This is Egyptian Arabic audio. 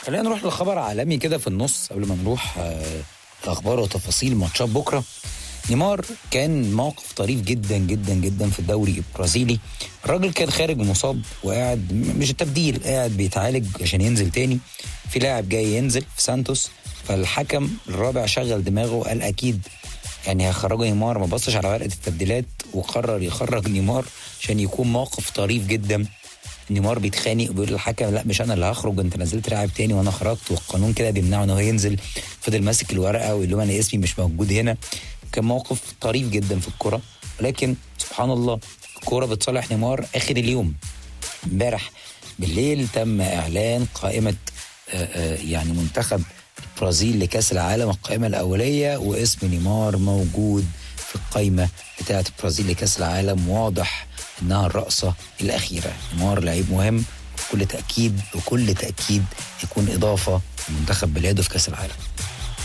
خلينا نروح لخبر عالمي كده في النص قبل ما نروح آه، اخبار وتفاصيل ماتشات بكره نيمار كان موقف طريف جدا جدا جدا في الدوري البرازيلي الراجل كان خارج مصاب وقاعد م- مش التبديل قاعد بيتعالج عشان ينزل تاني في لاعب جاي ينزل في سانتوس فالحكم الرابع شغل دماغه وقال اكيد يعني هيخرجوا نيمار ما بصش على ورقه التبديلات وقرر يخرج نيمار عشان يكون موقف طريف جدا نيمار بيتخانق وبيقول للحكم لا مش انا اللي هخرج انت نزلت لاعب تاني وانا خرجت والقانون كده بيمنعه ان هو ينزل فضل ماسك الورقه ويقول له انا اسمي مش موجود هنا كان موقف طريف جدا في الكره ولكن سبحان الله الكوره بتصالح نيمار اخر اليوم امبارح بالليل تم اعلان قائمه آه، آه، يعني منتخب البرازيل لكاس العالم القائمه الاوليه واسم نيمار موجود في القائمه بتاعه البرازيل لكاس العالم واضح انها الرأسة الاخيره نيمار لعيب مهم بكل تاكيد بكل تاكيد يكون اضافه لمنتخب بلاده في كاس العالم